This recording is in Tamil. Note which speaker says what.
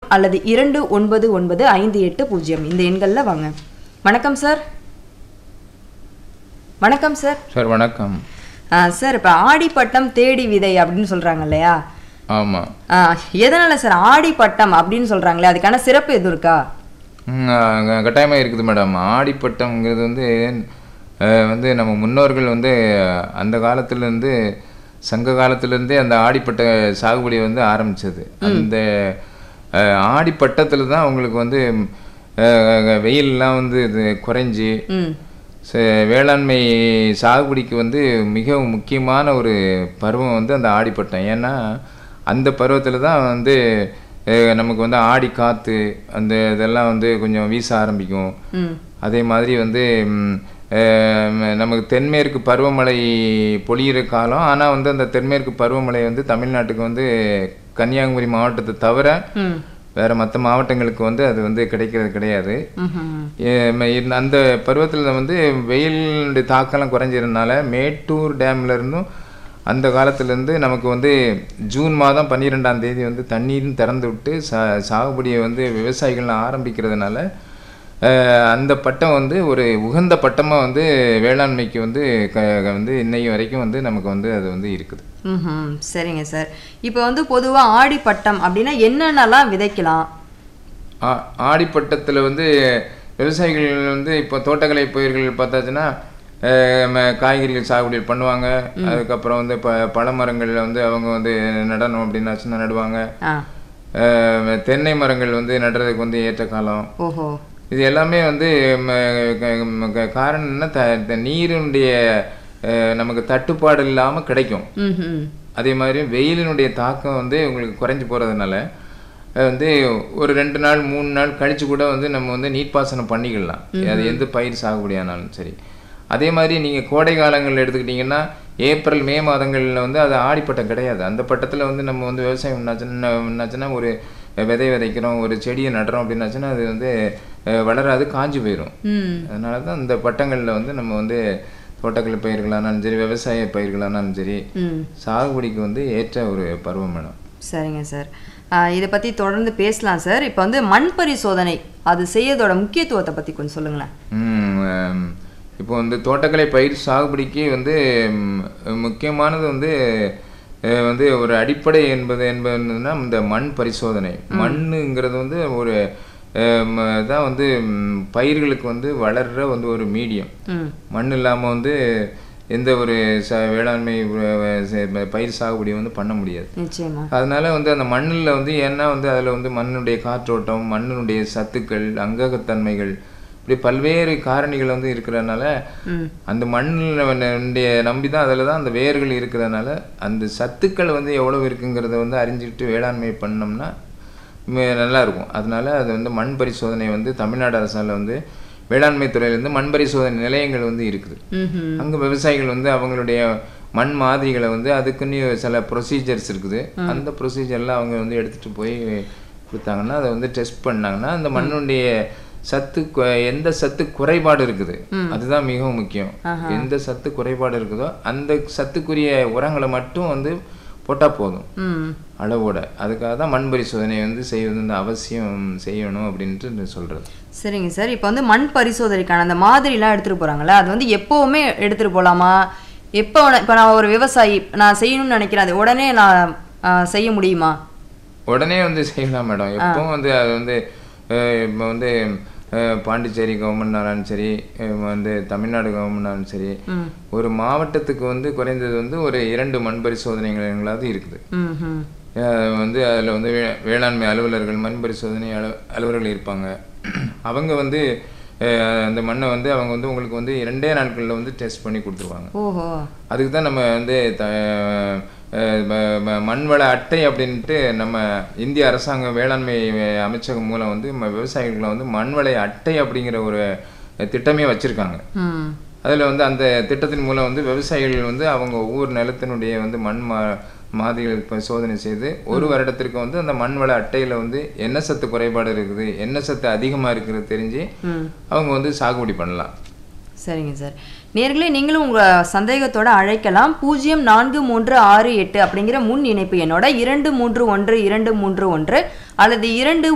Speaker 1: அல்லது இரண்டு ஒன்பது ஒன்பது ஐந்து எட்டு பூஜ்ஜியம் இந்த எண்களில் வாங்க வணக்கம் சார் வணக்கம் சார்
Speaker 2: சார் வணக்கம்
Speaker 1: ஆ, சார் இப்போ ஆடிப்பட்டம் தேடி விதை அப்படின்னு சொல்றாங்க இல்லையா
Speaker 2: ஆமாம்
Speaker 1: ஆ, எதனால சார் ஆடிப்பட்டம் அப்படின்னு சொல்றாங்களே அதுக்கான சிறப்பு எதுவும் இருக்கா
Speaker 2: கட்டாயமாக இருக்குது மேடம் ஆடிப்பட்டம்ங்கிறது வந்து அஹ், வந்து நம்ம முன்னோர்கள் வந்து அந்த காலத்துலேருந்து சங்க காலத்துலேருந்தே அந்த ஆடிப்பட்ட சாகுபடி வந்து ஆரம்பிச்சது அந்த அஹ், ஆடிப்பட்டத்தில் தான் அவங்களுக்கு வந்து அஹ், வெயில்லாம் வந்து இது குறைஞ்சி
Speaker 1: ம்
Speaker 2: ச- வேளாண்மை சாகுபடிக்கு வந்து மிகவும் முக்கியமான ஒரு பருவம் வந்து அந்த ஆடிப்பட்டம் ஏன்னா அந்த பருவத்தில் தான் வந்து அஹ், நமக்கு வந்து ஆடி காற்று அந்த இதெல்லாம் வந்து கொஞ்சம் வீச ஆரம்பிக்கும்
Speaker 1: ம்
Speaker 2: அதே மாதிரி வந்து ம், அஹ், நமக்கு தென்மேற்கு பருவமழை பொழியிற காலம் ஆனால் வந்து அந்த தென்மேற்கு பருவமழை வந்து தமிழ்நாட்டுக்கு வந்து கன்னியாகுமரி மாவட்டத்தை தவிர
Speaker 1: ம்
Speaker 2: வேற மற்ற மாவட்டங்களுக்கு வந்து அது வந்து கிடைக்கிறது கிடையாது
Speaker 1: ம்ஹும்.
Speaker 2: ஏ- ம- இந்த- அந்த பருவத்தில் வந்து வெயிலுடைய தாக்கம்லாம் குறைஞ்சிருந்தனால மேட்டூர் டேம்ல இருந்தும் அந்த காலத்துலேருந்து நமக்கு வந்து ஜூன் மாதம் பன்னிரெண்டாம் தேதி வந்து தண்ணீரும் திறந்து விட்டு சா சாகுபடியை வந்து விவசாயிகள் ஆரம்பிக்கிறதுனால அஹ், அந்த பட்டம் வந்து ஒரு உகந்த பட்டமாக வந்து வேளாண்மைக்கு வந்து க க- வந்து இன்னைக்கு வரைக்கும் வந்து நமக்கு வந்து அது வந்து இருக்குது
Speaker 1: ம்ஹும். சரிங்க சார் இப்போ வந்து பொதுவா ஆடிப்பட்டம் அப்படின்னா என்னென்னலாம் விதைக்கலாம்
Speaker 2: ஆ- ஆடிப்பட்டத்தில் வந்து விவசாயிகள் வந்து இப்போ தோட்டக்கலை பயிர்கள் பார்த்தாச்சுன்னா அஹ், ம- காய்கறிகள் சாகுபடி பண்ணுவாங்க அதுக்கப்புறம் வந்து ப பழமரங்களில் வந்து அவங்க வந்து நடணும் அப்படின்னாச்சுன்னா நடுவாங்க
Speaker 1: ஆ
Speaker 2: அஹ், தென்னை மரங்கள் வந்து நடுறதுக்கு வந்து ஏற்ற காலம்
Speaker 1: ஓஹோ
Speaker 2: இது எல்லாமே வந்து ம, க- ம, க- காரணம் என்ன த த- நீரினுடைய அஹ், நமக்கு தட்டுப்பாடு இல்லாமல் கிடைக்கும்
Speaker 1: ம்
Speaker 2: அதே மாதிரி வெயிலினுடைய தாக்கம் வந்து உங்களுக்கு குறைஞ்சி போகிறதுனால வந்து ஒரு ரெண்டு நாள் மூணு நாள் கழிச்சு கூட வந்து நம்ம வந்து நீர்ப்பாசனம் பண்ணிக்கலாம் அது எந்த பயிர் சாகுபடி ஆனாலும் சரி அதே மாதிரி நீங்கள் கோடை காலங்கள் எடுத்துக்கிட்டிங்கன்னா ஏப்ரல் மே மாதங்களில் வந்து அது ஆடிப்பட்டம் கிடையாது அந்த பட்டத்தில் வந்து நம்ம வந்து விவசாயம் என்னாச்சுன்னா என்னாச்சுன்னா ஒரு விதை விதைக்கிறோம் ஒரு செடியை நடுறோம் அப்படின்னாச்சுன்னா அது வந்து அஹ், வளராது காஞ்சு போயிடும்
Speaker 1: ம்
Speaker 2: அதனால தான் இந்த பட்டங்களில் வந்து நம்ம வந்து தோட்டக்கலை பயிர்களானாலும் சரி விவசாய பயிர்களானாலும் சரி
Speaker 1: ம்
Speaker 2: சாகுபடிக்கு வந்து ஏற்ற ஒரு பருவம் மேடம்
Speaker 1: சரிங்க சார் இதை பற்றி தொடர்ந்து பேசலாம் சார் இப்போ வந்து மண் பரிசோதனை அது செய்யறதோட முக்கியத்துவத்தை பற்றி கொஞ்சம் சொல்லுங்களேன்
Speaker 2: ம், ஆம். இப்போ வந்து தோட்டக்கலை பயிர் சாகுபடிக்கு வந்து ம், முக்கியமானது வந்து அஹ், வந்து ஒரு அடிப்படை என்பது என்பதுன்னா இந்த மண் பரிசோதனை மண்ணுங்கிறது வந்து ஒரு அஹ், ம, தான் வந்து ம், பயிர்களுக்கு வந்து வளர்ற வந்து ஒரு மீடியம்
Speaker 1: ம்
Speaker 2: மண் இல்லாமல் வந்து எந்த ஒரு ச வேளாண்மை வ- வ- ச- பயிர் சாகுபடி வந்து பண்ண முடியாது
Speaker 1: நிச்சயமா
Speaker 2: அதனால வந்து அந்த மண்ணில் வந்து ஏன்னா வந்து அதில் வந்து மண்ணுடைய காற்றோட்டம் மண்ணினுடைய சத்துக்கள் அங்ககத்தன்மைகள் இப்படி பல்வேறு காரணிகள் வந்து இருக்கிறதுனால
Speaker 1: ம்
Speaker 2: அந்த மண்ணினுடைய நம்பி தான் அதில் தான் அந்த வேர்கள் இருக்கிறதுனால அந்த சத்துக்கள் வந்து எவ்வளவு இருக்குங்கிறத வந்து அறிஞ்சிட்டு வேளாண்மை பண்ணோம்னா ம- நல்லா இருக்கும் அதனால அது வந்து மண் பரிசோதனை வந்து தமிழ்நாடு அரசால் வந்து வேளாண்மை துறையிலேருந்து மண் பரிசோதனை நிலையங்கள் வந்து இருக்குது
Speaker 1: ம்ஹும்.
Speaker 2: அங்கே விவசாயிகள் வந்து அவங்களுடைய மண் மாதிரிகளை வந்து அதுக்குன்னு சில ப்ரொசீஜர்ஸ் இருக்குது அந்த ப்ரொசீஜர்லாம் அவங்க வந்து எடுத்துகிட்டு போய் கொடுத்தாங்கன்னா அதை வந்து டெஸ்ட் பண்ணாங்கன்னா அந்த மண்ணுடைய சத்து கு- எந்த சத்து குறைபாடு இருக்குது அதுதான் மிகவும் முக்கியம் எந்த சத்து குறைபாடு இருக்குதோ அந்த சத்துக்குரிய உரங்களை மட்டும் வந்து போட்டால் போதும்
Speaker 1: ம்
Speaker 2: அளவோட அதுக்காக தான் மண் பரிசோதனை வந்து செய்வது வந்து அவசியம் செய்யணும் அப்படின்ட்டு சொல்கிறது
Speaker 1: சரிங்க சார் இப்போ வந்து மண் பரிசோதனைக்கான அந்த மாதிரிலாம் எடுத்துகிட்டு போகிறாங்களே அது வந்து எப்போவுமே எடுத்துகிட்டு போகலாமா எப்போ இப்போ நான் ஒரு விவசாயி நான் செய்யணும்னு நினைக்கிறேன் அது உடனே நான் ஆ, செய்ய முடியுமா
Speaker 2: உடனே வந்து செய்யலாம் மேடம் எப்பவும் வந்து அது வந்து அஹ், இப்போ வந்து அஹ், பாண்டிச்சேரி கவர்மெண்ட்னாலும் சரி அஹ், வந்து தமிழ்நாடு கவர்மெண்ட்னாலும் சரி
Speaker 1: ம்
Speaker 2: ஒரு மாவட்டத்துக்கு வந்து குறைந்தது வந்து ஒரு இரண்டு மண் பரிசோதனைகளாவது இருக்குது
Speaker 1: ம் ம்
Speaker 2: அஹ், வந்து அதில் வந்து வே வேளாண்மை அலுவலர்கள் மண் பரிசோதனை அலு அலுவலர்கள் இருப்பாங்க அவங்க வந்து அஹ், அந்த மண்ணை வந்து அவங்க வந்து உங்களுக்கு வந்து இரண்டே நாட்களில் வந்து டெஸ்ட் பண்ணி கொடுத்துருவாங்க
Speaker 1: ஓஹோ
Speaker 2: அதுக்கு தான் நம்ம வந்து த அஹ் ம- ம- மண்வள அட்டை அப்படின்ட்டு நம்ம இந்திய அரசாங்க வேளாண்மை அமைச்சகம் மூலம் வந்து ம- விவசாயிகளை வந்து மண்வள அட்டை அப்படிங்கிற ஒரு திட்டமே வச்சுருக்காங்க
Speaker 1: ம்
Speaker 2: அதில் வந்து அந்த திட்டத்தின் மூலம் வந்து விவசாயிகள் வந்து அவங்க ஒவ்வொரு நிலத்தினுடைய வந்து மண் மா மாதிரிகள் இப்போ சோதனை செய்து ஒரு வருடத்திற்கு வந்து அந்த மண் வள அட்டையில் வந்து என்ன சத்து குறைபாடு இருக்குது என்ன சத்து அதிகமாக இருக்குது தெரிஞ்சு
Speaker 1: ம்
Speaker 2: அவங்க வந்து சாகுபடி பண்ணலாம்
Speaker 1: சரிங்க சார் நேர்களே நீங்களும் உங்கள் சந்தேகத்தோட அழைக்கலாம் பூஜ்ஜியம் நான்கு மூன்று ஆறு எட்டு அப்படிங்கிற முன் இணைப்பு எண்ணோட இரண்டு மூன்று ஒன்று இரண்டு மூன்று ஒன்று அல்லது இரண்டு